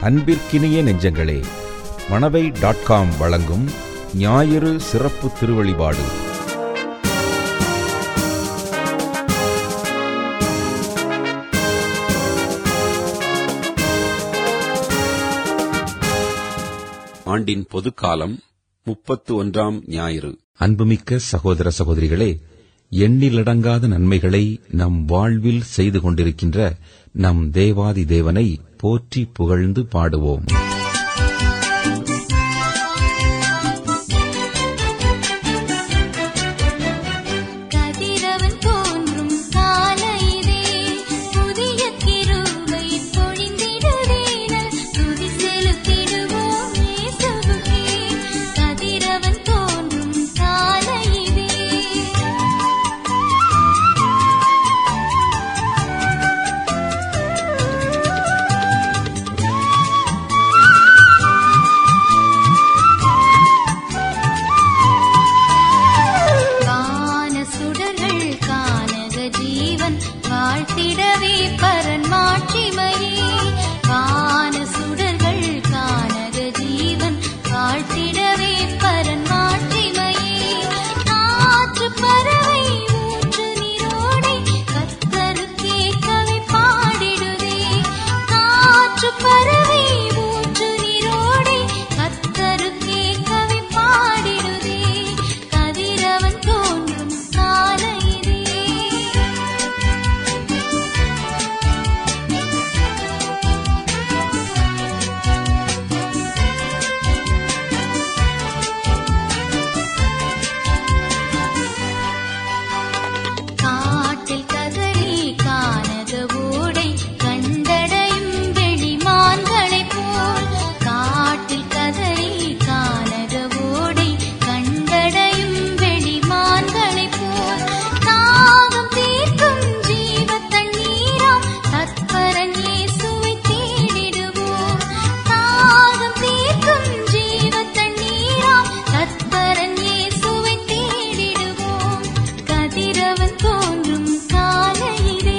அன்பிற்கினிய நெஞ்சங்களே Manavai dot com வழங்கும் ஞாயிறு சிறப்பு திருவழிபாடு ஆண்டின் பொதுக்காலம் முப்பத்து ஒன்றாம் ஞாயிறு அன்புமிக்க சகோதர சகோதரிகளே எண்ணிலடங்காத நன்மைகளை நம் வாழ்வில் செய்து கொண்டிருக்கின்ற நம் தேவாதி தேவனை போற்றி புகழ்ந்து பாடுவோம் கதிரவன் தோன்றும் காலையிலே புதிய கிருபை பொழிந்திடுதேனல் துதி செலுத்திடுவோம் இயேசுவுக்கே கதிரவன் தோன்றும் காலையிலே வான சுடர்கள் கானக ஜீவன் வாழ்த்திடவே பரன் மாட்சிமையே வான சுடர்கள் கானக ஜீவன் வாழ்த்திடவே பரன் மாட்சிமையே காற்று பறவை ஊற்று நீரோடை கத்தருக்கே கவி பாடிடுதே காற்று பறவை ஊற்று நீரோடை கத்தருக்கே கவி பாடிடுதே கதிரவன் தோன்றும் காலையிலே காட்டில் கதறி கானக ஓடை கண்டடையும் வெளிமான்களைப் போல் காட்டில் கதறி கானக ஓடை கண்டடையும் வெளிமான்களைப் போல் தாகம் தீர்க்கும் ஜீவ தண்ணீராம் தத்பரன் இயேசுவை தேடிடுவோம் தாகம் தீர்க்கும் ஜீவ தண்ணீராம் தத்பரன் இயேசுவை தேடிடுவோம் கதிரவன் தோன்றும் காலையிலே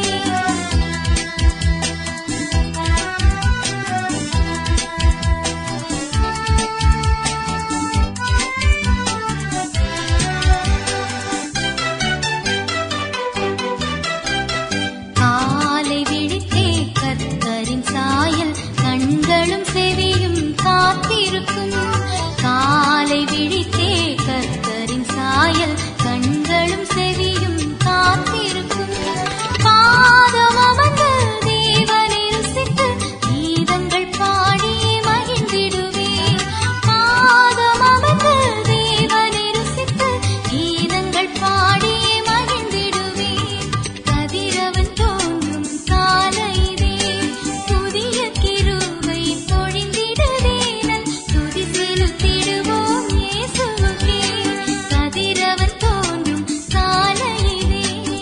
காலை விழித்தே கத்தரின் சாயல் கண்களும் செவியும் காத்திருக்கும் காலை விழித்தே கத்தரின் சாயல் கண்களும் செவியும் காத்திருக்கும் பாதம் அமர்ந்து தேவனை ருசித்து கீதங்கள் பாடி மகிழ்ந்திடுவே பாதம் அமர்ந்து தேவனை ருசித்து கீதங்கள் பாடி மகிழ்ந்திடுவே கதிரவன் தோன்றும் காலையிலே புதிய கிருபை பொழிந்திடுதேனல் துதி செலுத்திடுவோம் இயேசுவுக்கே கதிரவன் தோன்றும் காலையிலே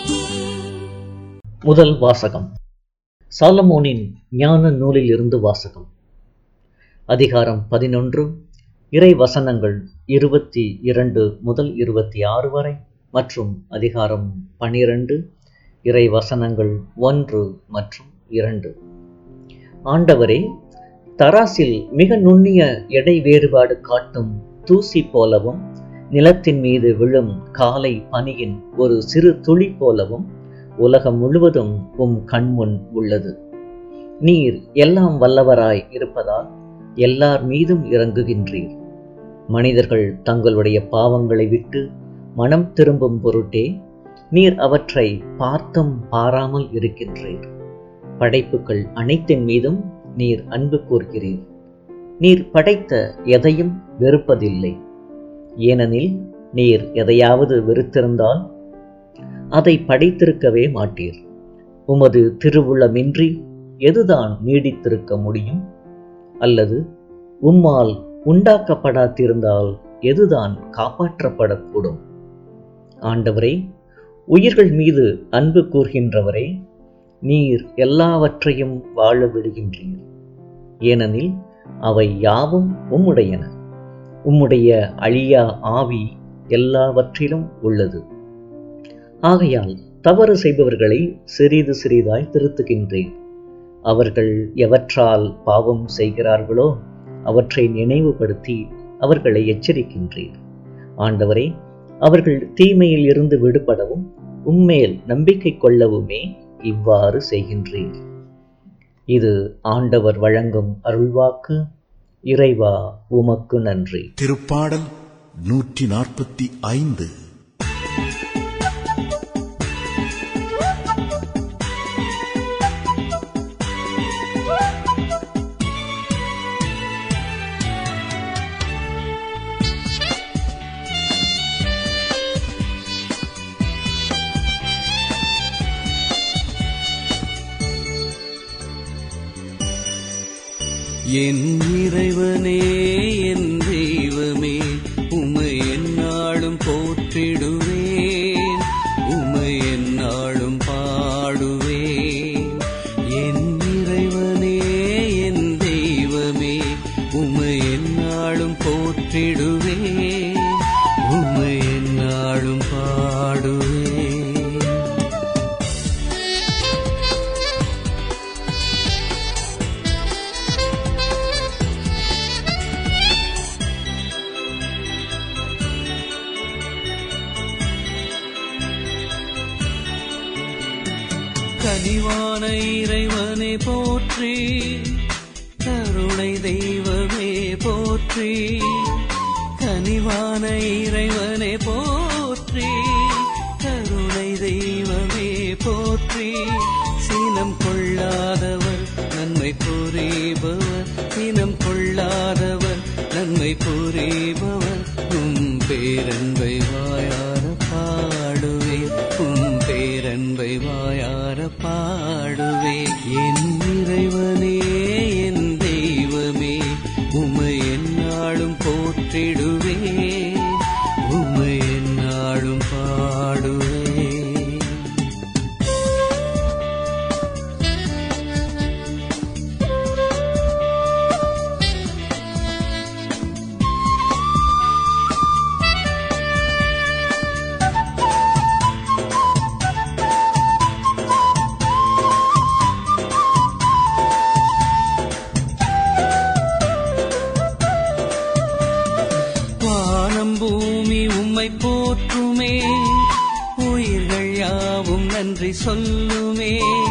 முதல் வாசகம் சாலமோனின் ஞான நூலில் இருந்து வாசகம் அதிகாரம் பதினொன்று இறை வசனங்கள் இருபத்தி இரண்டு முதல் இருபத்தி ஆறு வரை மற்றும் அதிகாரம் பனிரெண்டு இறை வசனங்கள் ஒன்று மற்றும் இரண்டு ஆண்டவரே தராசில் மிக நுண்ணிய எடை வேறுபாடு காட்டும் தூசி போலவும் நிலத்தின் மீது விழும் காலை பனியின் ஒரு சிறு துளி போலவும் உலகம் முழுவதும் உம் கண்முன் உள்ளது நீர் எல்லாம் வல்லவராய் இருப்பதால் எல்லார் மீதும் இறங்குகின்றீர் மனிதர்கள் தங்களுடைய பாவங்களை விட்டு மனம் திரும்பும் பொருட்டே நீர் அவற்றை பார்த்தும் பாராமல் இருக்கின்றீர் படைப்புகள் அனைத்தின் மீதும் நீர் அன்பு கூர்கிறீர் நீர் படைத்த எதையும் வெறுப்பதில்லை ஏனெனில் நீர் எதையாவது வெறுத்திருந்தால் அதை படைத்திருக்கவே மாட்டீர் உமது திருவுளமின்றி எதுதான் நீடித்திருக்க முடியும் அல்லது உம்மால் உண்டாக்கப்படாதிருந்தால் எதுதான் காப்பாற்றப்படக்கூடும் ஆண்டவரே உயிர்கள் மீது அன்பு கூர்கின்றவரே நீர் எல்லாவற்றையும் வாழ விடுகின்றீர் ஏனெனில் அவை யாவும் உம்முடையன உம்முடைய அழியா ஆவி எல்லாவற்றிலும் உள்ளது ஆகையால் தவறு செய்பவர்களை சிறிது சிறிதாய் திருத்துகின்றேன் அவர்கள் எவற்றால் பாவம் செய்கிறார்களோ அவற்றை நினைவுபடுத்தி அவர்களை எச்சரிக்கின்றீர் ஆண்டவரே அவர்கள் தீமையில் இருந்து விடுபடவும் உம்மேல் நம்பிக்கை கொள்ளவுமே இவ்வாறு செய்கின்றீர் இது ஆண்டவர் வழங்கும் அருள்வாக்கு இறைவா உமக்கு நன்றி திருப்பாடல் நூற்றி நாற்பத்தி ஐந்து என் இறைவனே என் தெய்வமே உமை எந்நாளும் போற்றிடுவேன் உமை எந்நாளும் பாடுவேன் என் இறைவனே என் தெய்வமே உமை எந்நாளும் போற்றிடுவேன் உமை எந்நாளும் பாடுவேன் கனிவான இறைவனே போற்றி கருணை தெய்வமே போற்றி கனிவான இறைவனே போற்றி கருணை தெய்வமே போற்றி சினம் கொள்ளாதவர் நன்மை புரிபவர் சினம் கொள்ளாதவர் நன்மை புரிபவர் உம் பேரன்பை வாயார பாடுவேன் உம் பேரன்பை வாயார பாடுவேன் என் இறைவனே என் தெய்வமே உமை எந்நாளும் போற்றிடுவேன் உமை எந்நாளும் பாடுவேன் வானம் பூமி உம்மை போற்றுமே உயிர்கள் யாவும் நன்றி சொல்லுமே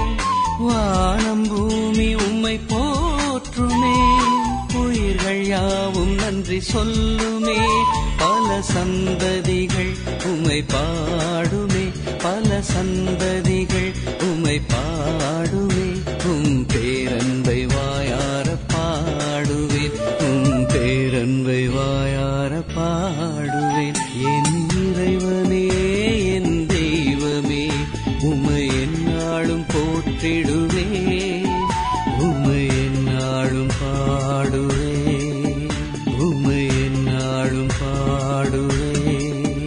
வானம் பூமி உம்மை போற்றுமே உயிர்கள் யாவும் நன்றி சொல்லுமே பல சந்ததிகள் உம்மை பாடுமே பல சந்ததிகள் உம்மை பாடுமே உம் பேரன்பை வாயார பாடுவேன் உம் பேரன்பை வாயார பாடுவேன் என் இறைவனே என் தெய்வமே உமை எந்நாளும் போற்றிடுவேன் உமை எந்நாளும் பாடுவேன் உமை எந்நாளும் பாடுவேன்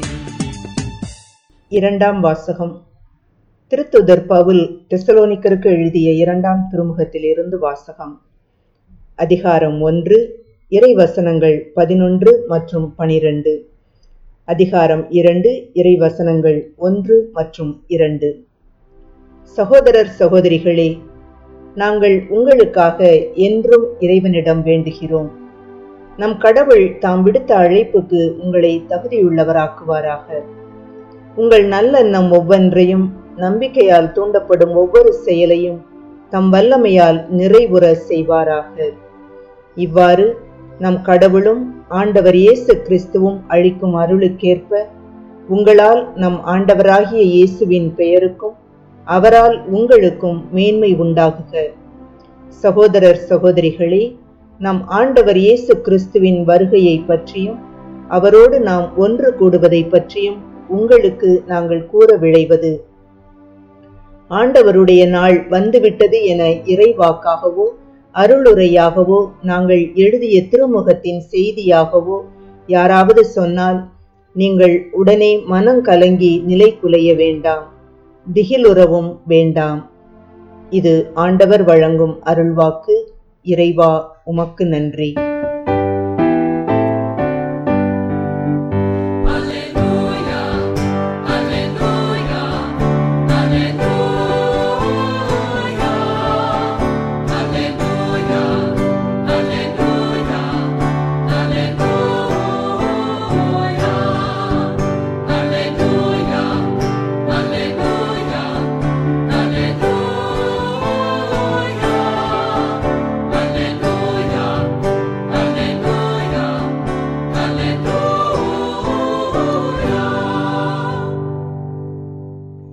இரண்டாம் வாசகம் திருத்துதர் பவுல் தெசலோனிக்கருக்கு எழுதிய இரண்டாம் திருமுகத்திலிருந்து வாசகம் அதிகாரம் ஒன்று இறைவசனங்கள் பதினொன்று மற்றும் பனிரெண்டு அதிகாரம் இரண்டு இறைவசனங்கள் ஒன்று மற்றும் இரண்டு சகோதரர் சகோதரிகளே நாங்கள் உங்களுக்காக என்றும் இறைவனிடம் வேண்டுகிறோம் நம் கடவுள் தாம் விடுத்த அழைப்புக்கு உங்களை தகுதியுள்ளவராக்குவாராக உங்கள் நல்லெண்ணம் ஒவ்வொன்றையும் நம்பிக்கையால் தூண்டப்படும் ஒவ்வொரு செயலையும் தம் வல்லமையால் நிறைவுற செய்வாராக இவ்வாறு நம் கடவுளும் ஆண்டவர் இயேசு கிறிஸ்துவும் அளிக்கும் அருளுக்கேற்ப உங்களால் நம் ஆண்டவராகிய இயேசுவின் பெயருக்கும் அவரால் உங்களுக்கும் மேன்மை உண்டாகுக சகோதரர் சகோதரிகளே நம் ஆண்டவர் இயேசு கிறிஸ்துவின் வருகையை பற்றியும் அவரோடு நாம் ஒன்று கூடுவதை பற்றியும் உங்களுக்கு நாங்கள் கூற விளைவது ஆண்டவருடைய நாள் வந்துவிட்டது என இறைவாக்காகவோ அருளுரையாகவோ நாங்கள் எழுதிய திருமுகத்தின் செய்தியாகவோ யாராவது சொன்னால் நீங்கள் உடனே மனம் கலங்கி நிலை குலைய வேண்டாம் திகிலுறவும் வேண்டாம் இது ஆண்டவர் வழங்கும் அருள்வாக்கு இறைவா உமக்கு நன்றி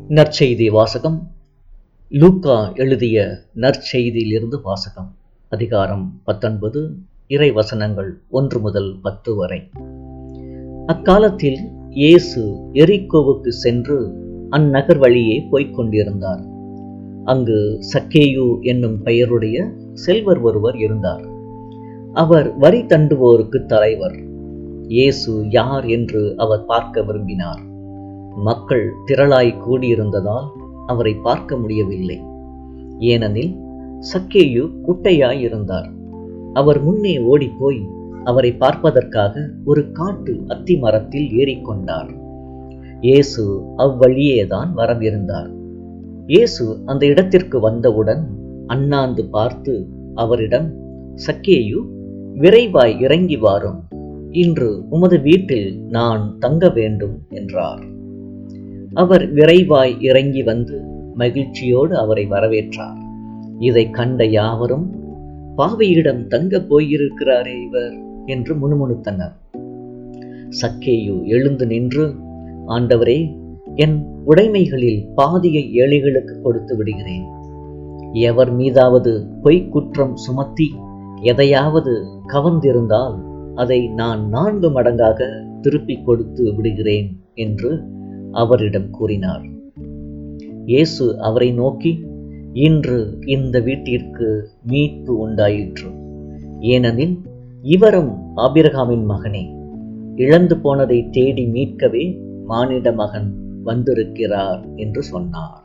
நற்செய்தி வாசகம் லூக்கா எழுதிய நற்செய்தியிலிருந்து வாசகம் அதிகாரம் பத்தொன்பது இறை வசனங்கள் ஒன்று முதல் பத்து வரை அக்காலத்தில் இயேசு எரிக்கோவுக்கு சென்று அந்நகர் வழியே போய்க் கொண்டிருந்தார் அங்கு சக்கேயு என்னும் பெயருடைய செல்வர் ஒருவர் இருந்தார் அவர் வரி தண்டுவோருக்கு தலைவர் இயேசு யார் என்று அவர் பார்க்க விரும்பினார் மக்கள் திரளாய் கூடியிருந்ததால் அவரை பார்க்க முடியவில்லை ஏனெனில் சக்கேயு குட்டையாய் இருந்தார் அவர் முன்னே ஓடிப்போய் அவரை பார்ப்பதற்காக ஒரு காட்டு அத்தி மரத்தில் ஏறிக்கொண்டார் இயேசு அவ்வழியேதான் வரவிருந்தார் இயேசு அந்த இடத்திற்கு வந்தவுடன் அண்ணாந்து பார்த்து அவரிடம் சக்கேயு விரைவாய் இறங்கி வாரும் இன்று உமது வீட்டில் நான் தங்க வேண்டும் என்றார் அவர் விரைவாய் இறங்கி வந்து மகிழ்ச்சியோடு அவரை வரவேற்றார் இதை கண்ட யாவரும் பாவியிடம் தங்க போயிருக்கிறாரே இவர் என்று முணுமுணுத்தனர் சக்கேயு எழுந்து நின்று ஆண்டவரே என் உடைமைகளில் பாதியை ஏழைகளுக்கு கொடுத்து விடுகிறேன் எவர் மீதாவது பொய்க் குற்றம் சுமத்தி எதையாவது கவர்ந்திருந்தால் அதை நான் நான்கு மடங்காக திருப்பிக் கொடுத்து விடுகிறேன் என்று அவரிடம் கூறினார் இயேசு அவரை நோக்கி இன்று இந்த வீட்டிற்கு மீட்பு உண்டாயிற்று ஏனெனில் இவரும் ஆபிரகாமின் மகனே இழந்து போனதை தேடி மீட்கவே மானிட மகன் வந்திருக்கிறார் என்று சொன்னார்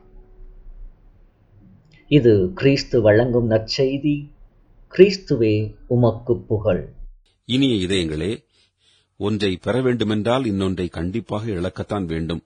இது கிறிஸ்து வழங்கும் நற்செய்தி கிறிஸ்துவே உமக்கு புகழ் இனிய இதயங்களே ஒன்றை பெற வேண்டுமென்றால் இன்னொன்றை கண்டிப்பாக இழக்கத்தான் வேண்டும்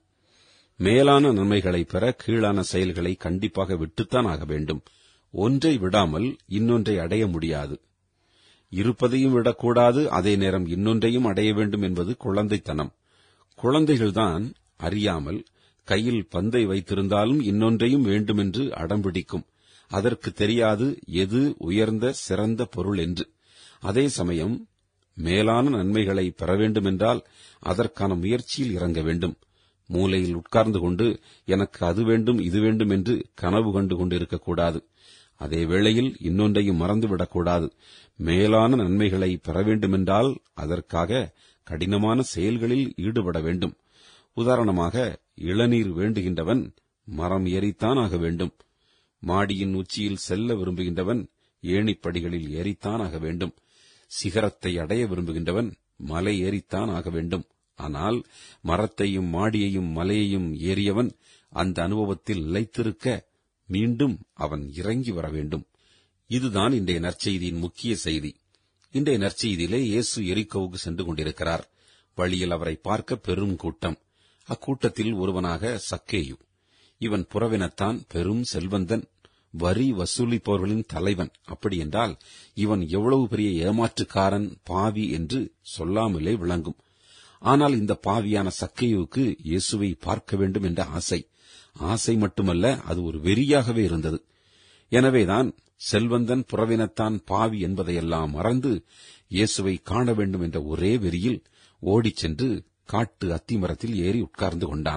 மேலான நன்மைகளை பெற கீழான செயல்களை கண்டிப்பாக விட்டுத்தான் ஆக வேண்டும் ஒன்றை விடாமல் இன்னொன்றை அடைய முடியாது இருப்பதையும் விடக்கூடாது அதே நேரம் இன்னொன்றையும் அடைய வேண்டும் என்பது குழந்தைத்தனம் குழந்தைகள்தான் அறியாமல் கையில் பந்தை வைத்திருந்தாலும் இன்னொன்றையும் வேண்டுமென்று அடம்பிடிக்கும் அதற்கு தெரியாது எது உயர்ந்த சிறந்த பொருள் என்று அதே சமயம் மேலான நன்மைகளை பெற வேண்டுமென்றால் அதற்கான முயற்சியில் இறங்க வேண்டும் மூலையில் உட்கார்ந்து கொண்டு எனக்கு அது வேண்டும் இது வேண்டும் என்று கனவு கண்டு கொண்டிருக்கக்கூடாது அதே வேளையில் இன்னொன்றையும் மறந்துவிடக்கூடாது மேலான நன்மைகளை பெற வேண்டுமென்றால் அதற்காக கடினமான செயல்களில் ஈடுபட வேண்டும் உதாரணமாக இளநீர் வேண்டுகின்றவன் மரம் ஏறித்தான் ஆக வேண்டும் மாடியின் உச்சியில் செல்ல விரும்புகின்றவன் ஏணிப்படிகளில் ஏறித்தான் ஆக வேண்டும் சிகரத்தை அடைய விரும்புகின்றவன் மலை ஏறித்தான் ஆக வேண்டும் ஆனால் மரத்தையும் மாடியையும் மலையையும் ஏறியவன் அந்த அனுபவத்தில் நிலைத்திருக்க மீண்டும் அவன் இறங்கி வர வேண்டும் இதுதான் இன்றைய நற்செய்தியின் முக்கிய செய்தி இன்றைய நற்செய்தியிலே இயேசு எரிக்கோவுக்கு சென்று கொண்டிருக்கிறார் வழியில் அவரை பார்க்க பெரும் கூட்டம் அக்கூட்டத்தில் ஒருவனாக சக்கேயு இவன் புறவினத்தான் பெரும் செல்வந்தன் வரி வசூலிப்பவர்களின் தலைவன் அப்படியென்றால் இவன் எவ்வளவு பெரிய ஏமாற்றுக்காரன் பாவி என்று சொல்லாமலே விளங்கும் ஆனால் இந்த பாவியான சக்கையுவுக்கு இயேசுவை பார்க்க வேண்டும் என்ற ஆசை ஆசை மட்டுமல்ல அது ஒரு வெறியாகவே இருந்தது எனவேதான் செல்வந்தன் புறவினத்தான் பாவி என்பதையெல்லாம் மறந்து இயேசுவை காண வேண்டும் என்ற ஒரே வெறியில் ஓடிச் சென்று காட்டு அத்திமரத்தில் ஏறி உட்கார்ந்து கொண்டான்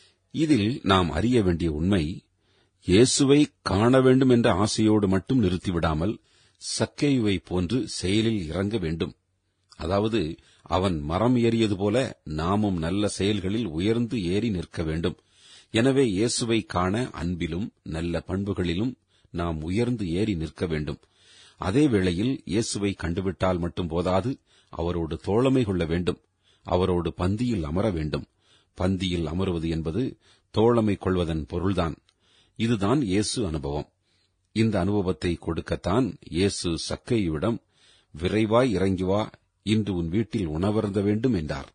இதில் நாம் அறிய வேண்டிய உண்மை இயேசுவை காண வேண்டும் என்ற ஆசையோடு மட்டும் நிறுத்திவிடாமல் சக்கேயுவை போன்று செயலில் இறங்க வேண்டும் அதாவது அவன் மரம் ஏறியது போல நாமும் நல்ல செயல்களில் உயர்ந்து ஏறி நிற்க வேண்டும் எனவே இயேசுவை காண அன்பிலும் நல்ல பண்புகளிலும் நாம் உயர்ந்து ஏறி நிற்க வேண்டும் அதே வேளையில் இயேசுவை கண்டுவிட்டால் மட்டும் போதாது அவரோடு தோழமை கொள்ள வேண்டும் அவரோடு பந்தியில் அமர வேண்டும் பந்தியில் அமருவது என்பது தோழமை கொள்வதன் பொருள்தான் இதுதான் இயேசு அனுபவம் இந்த அனுபவத்தை கொடுக்கத்தான் இயேசு சக்கையுவிடம் விரைவாய் இறங்கி வா இன்று உன் வீட்டில் உணவருந்த வேண்டும் என்றார்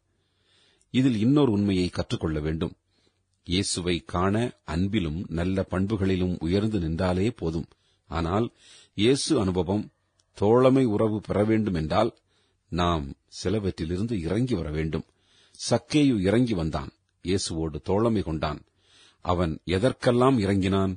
இதில் இன்னொரு உண்மையை கற்றுக்கொள்ள வேண்டும் இயேசுவை காண அன்பிலும் நல்ல பண்புகளிலும் உயர்ந்து நின்றாலே போதும் ஆனால் இயேசு அனுபவம் தோழமை உறவு பெற வேண்டும் என்றால் நாம் சிலவற்றிலிருந்து இறங்கி வர வேண்டும் சக்கேயு இறங்கி வந்தான் இயேசுவோடு தோழமை கொண்டான் அவன் எதற்கெல்லாம் இறங்கினான்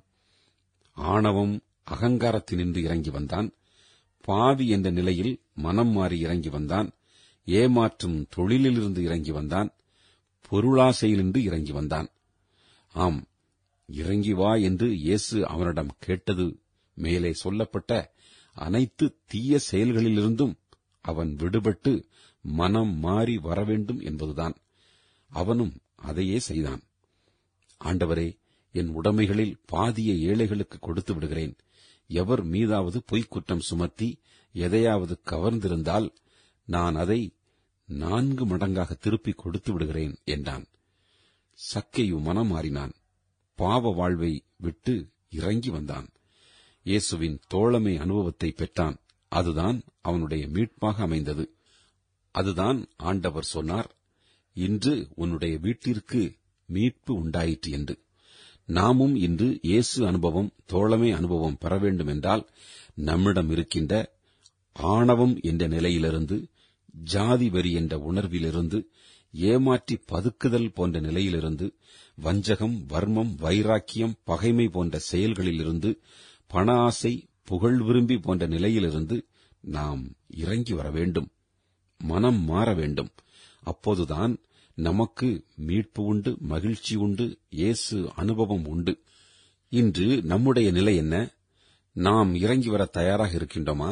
ஆணவம் அகங்காரத்தினின்று இறங்கி வந்தான் பாவி என்ற நிலையில் மனம் மாறி இறங்கி வந்தான் ஏமாற்றும் தொழிலிலிருந்து இறங்கி வந்தான் பொருளாசையிலிருந்து இறங்கி வந்தான் ஆம் இறங்கி வா என்று இயேசு அவனிடம் கேட்டது மேலே சொல்லப்பட்ட அனைத்து தீய செயல்களிலிருந்தும் அவன் விடுபட்டு மனம் மாறி வரவேண்டும் என்பதுதான் அவனும் அதையே செய்தான் ஆண்டவரே என் உடைமைகளில் பாதியை ஏழைகளுக்கு கொடுத்து விடுகிறேன் எவர் மீதாவது பொய்க்குற்றம் சுமத்தி எதையாவது கவர்ந்திருந்தால் நான் அதை நான்கு மடங்காக திருப்பிக் கொடுத்து விடுகிறேன் என்றான் சக்கையு மனம் மாறினான் பாவ வாழ்வை விட்டு இறங்கி வந்தான் இயேசுவின் தோழமை அனுபவத்தை பெற்றான் அதுதான் அவனுடைய மீட்பாக அமைந்தது அதுதான் ஆண்டவர் சொன்னார் இன்று உன்னுடைய வீட்டிற்கு மீட்பு உண்டாயிற்று என்று நாமும் இன்று இயேசு அனுபவம் தோழமை அனுபவம் பெற வேண்டும் என்றால் நம்மிடம் இருக்கின்ற ஆணவம் என்ற நிலையிலிருந்து ஜாதி வெறி என்ற உணர்விலிருந்து ஏமாற்றி பதுக்குதல் போன்ற நிலையிலிருந்து வஞ்சகம் வர்மம் வைராக்கியம் பகைமை போன்ற செயல்களிலிருந்து பண ஆசை புகழ் விரும்பி போன்ற நிலையிலிருந்து நாம் இறங்கி வர வேண்டும் மனம் மாற வேண்டும் அப்போதுதான் நமக்கு மீட்பு உண்டு மகிழ்ச்சி உண்டு இயேசு அனுபவம் உண்டு இன்று நம்முடைய நிலை என்ன நாம் இறங்கி வர தயாராக இருக்கின்றோமா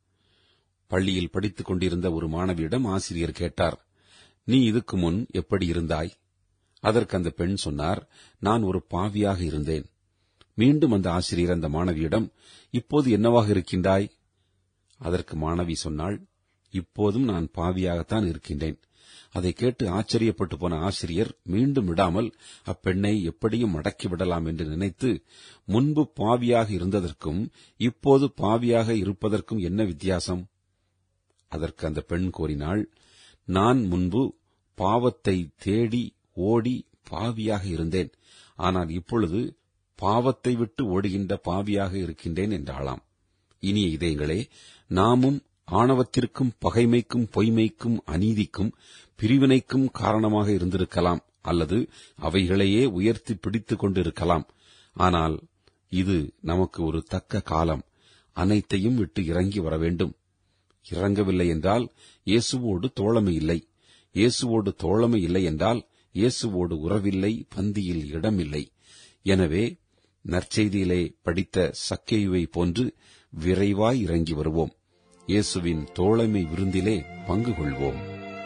பள்ளியில் படித்துக் கொண்டிருந்த ஒரு மாணவியிடம் ஆசிரியர் கேட்டார் நீ இதுக்கு முன் எப்படி இருந்தாய் அதற்கு அந்த பெண் சொன்னார் நான் ஒரு பாவியாக இருந்தேன் மீண்டும் அந்த ஆசிரியர் அந்த மாணவியிடம் இப்போது என்னவாக இருக்கின்றாய் அதற்கு மாணவி சொன்னாள் இப்போதும் நான் பாவியாகத்தான் இருக்கின்றேன் அதை கேட்டு ஆச்சரியப்பட்டு போன ஆசிரியர் மீண்டும் விடாமல் அப்பெண்ணை எப்படியும் அடக்கிவிடலாம் என்று நினைத்து முன்பு பாவியாக இருந்ததற்கும் இப்போது பாவியாக இருப்பதற்கும் என்ன வித்தியாசம் அதற்கு அந்த பெண் கூறினாள் நான் முன்பு பாவத்தை தேடி ஓடி பாவியாக இருந்தேன் ஆனால் இப்பொழுது பாவத்தை விட்டு ஓடுகின்ற பாவியாக இருக்கின்றேன் என்றாளாம் இனிய இதயங்களே நாமும் ஆணவத்திற்கும் பகைமைக்கும் பொய்மைக்கும் அநீதிக்கும் பிரிவினைக்கும் காரணமாக இருந்திருக்கலாம் அல்லது அவைகளையே உயர்த்தி பிடித்துக் கொண்டிருக்கலாம் ஆனால் இது நமக்கு ஒரு தக்க காலம் அனைத்தையும் விட்டு இறங்கி வர வேண்டும் இறங்கவில்லை என்றால் இயேசுவோடு தோழமை இல்லை இயேசுவோடு தோழமை இல்லை என்றால் இயேசுவோடு உறவில்லை பந்தியில் இடமில்லை எனவே நற்செய்தியிலே படித்த சக்கேயுவை போன்று விரைவாய் இறங்கி வருவோம் இயேசுவின் தோழமை விருந்திலே பங்கு கொள்வோம்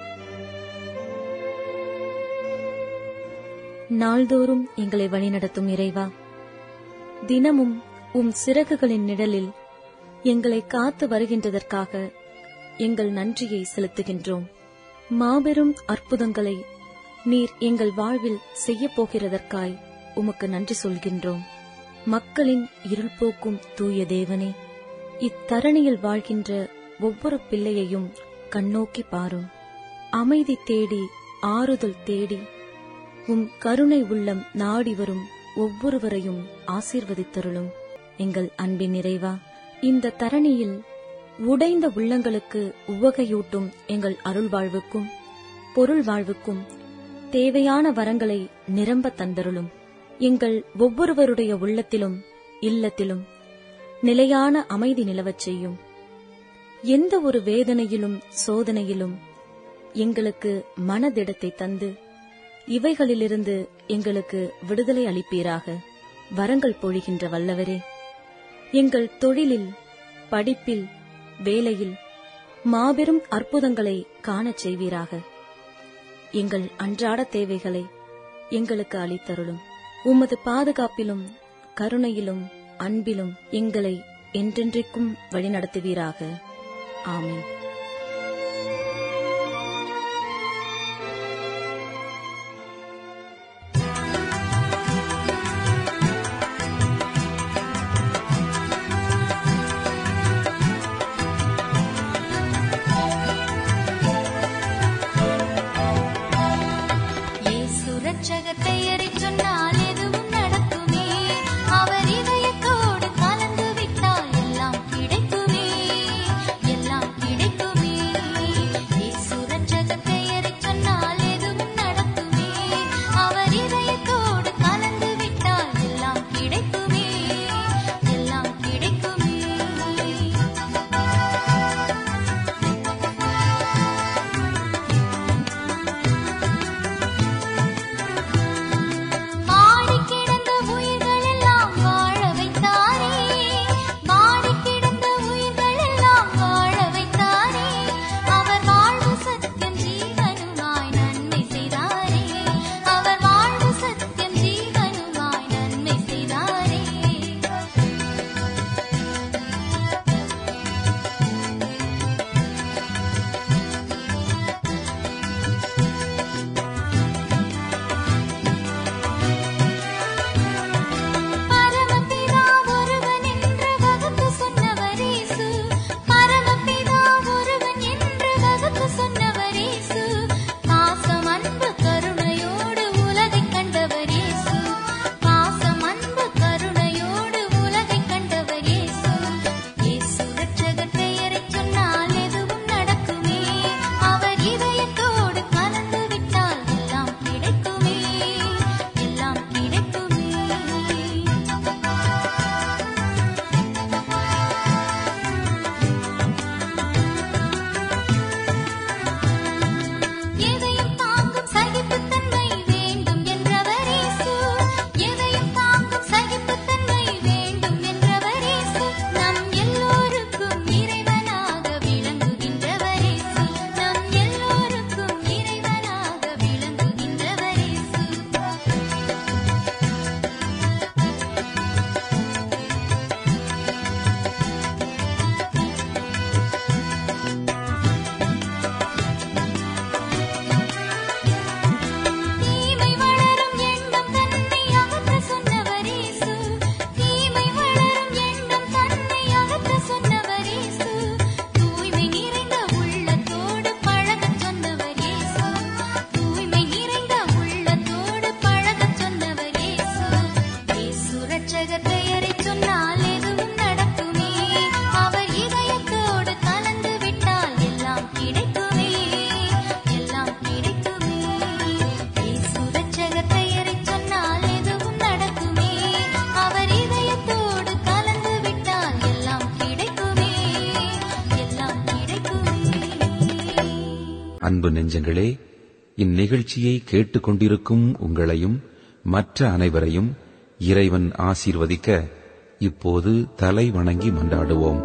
நாள்தோறும் எங்களை வழிநடத்தும் இறைவா தினமும் உம் சிறகுகளின் நிழலில் எங்களை காத்து வருகின்றதற்காக எங்கள் நன்றியை செலுத்துகின்றோம் மாபெரும் அற்புதங்களை நீர் எங்கள் வாழ்வில் செய்யப் போகிறதற்காய் உமக்கு நன்றி சொல்கின்றோம் மக்களின் இருள் போக்கும் தூய தேவனே இத்தரணியில் வாழ்கின்ற ஒவ்வொரு பிள்ளையையும் கண்ணோக்கி பாரும் அமைதி தேடி ஆறுதல் தேடி உம் கருணை உள்ளம் நாடி வரும் ஒவ்வொருவரையும் ஆசீர்வதித்தருளும் எங்கள் அன்பின் நிறைவா இந்த தரணியில் உடைந்த உள்ளங்களுக்கு உவகையூட்டும் எங்கள் அருள் வாழ்வுக்கும் பொருள் வாழ்வுக்கும் தேவையான வரங்களை நிரம்ப தந்தருளும் எங்கள் ஒவ்வொருவருடைய உள்ளத்திலும் இல்லத்திலும் நிலையான அமைதி நிலவச் செய்யும் எந்த ஒரு வேதனையிலும் சோதனையிலும் எங்களுக்கு மனதிடத்தை தந்து இவைகளிலிருந்து எங்களுக்கு விடுதலை அளிப்பீராக வரங்கள் பொழிகின்ற வல்லவரே எங்கள் தொழிலில் படிப்பில் வேலையில் மாபெரும் அற்புதங்களை காணச் செய்வீராக எங்கள் அன்றாட தேவைகளை எங்களுக்கு அளித்தருளும் உமது பாதுகாப்பிலும் கருணையிலும் அன்பிலும் எங்களை என்றென்றைக்கும் வழிநடத்துவீராக ஆமென் இயேசு ரட்சகர் பெயரைச் சொன்னால் எதுவும் நடக்குமே அவர் இதயத்தோடு கலந்து விட்டால் எல்லாம் கிடைக்குமே எல்லாம் கிடைக்குமே அன்பு நெஞ்சங்களே இந்நிகழ்ச்சியை கேட்டுக்கொண்டிருக்கும் உங்களையும் மற்ற அனைவரையும் இறைவன் ஆசீர்வதிக்க இப்போது தலை வணங்கி மன்றாடுவோம்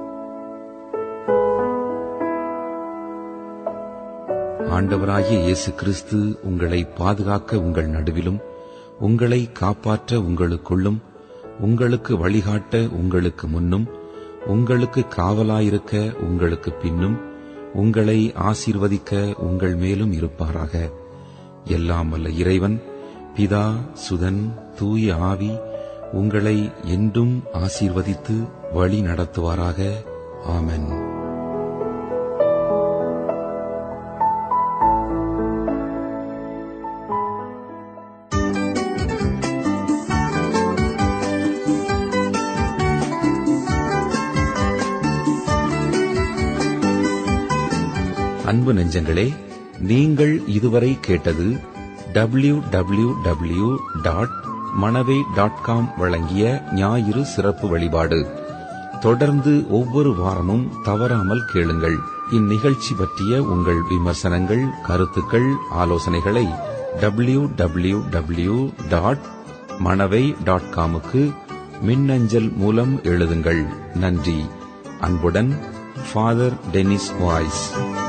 ஆண்டவராகிய இயேசு கிறிஸ்து உங்களை பாதுகாக்க உங்கள் நடுவிலும் உங்களை காப்பாற்ற உங்களுக்குள்ளும் உங்களுக்கு வழிகாட்ட உங்களுக்கு முன்னும் உங்களுக்கு காவலாயிருக்க உங்களுக்கு பின்னும் உங்களை ஆசீர்வதிக்க உங்கள் மேலும் இருப்பாராக எல்லாம் வல்ல இறைவன் பிதா சுதன் தூய ஆவி உங்களை என்றும் ஆசீர்வதித்து வழி நடத்துவாராக ஆமென் அன்பு நெஞ்சங்களே நீங்கள் இதுவரை கேட்டது W W W dot Manavai dot com வழங்கிய ஞாயிறு சிறப்பு வழிபாடு தொடர்ந்து ஒவ்வொரு வாரமும் தவறாமல் கேளுங்கள் இந்நிகழ்ச்சி பற்றிய உங்கள் விமர்சனங்கள் கருத்துக்கள் ஆலோசனைகளை W W W dot Manavai dot காமுக்கு மின்னஞ்சல் மூலம் எழுதுங்கள் நன்றி அன்புடன் ஃபாதர் டெனிஸ் வாய்ஸ்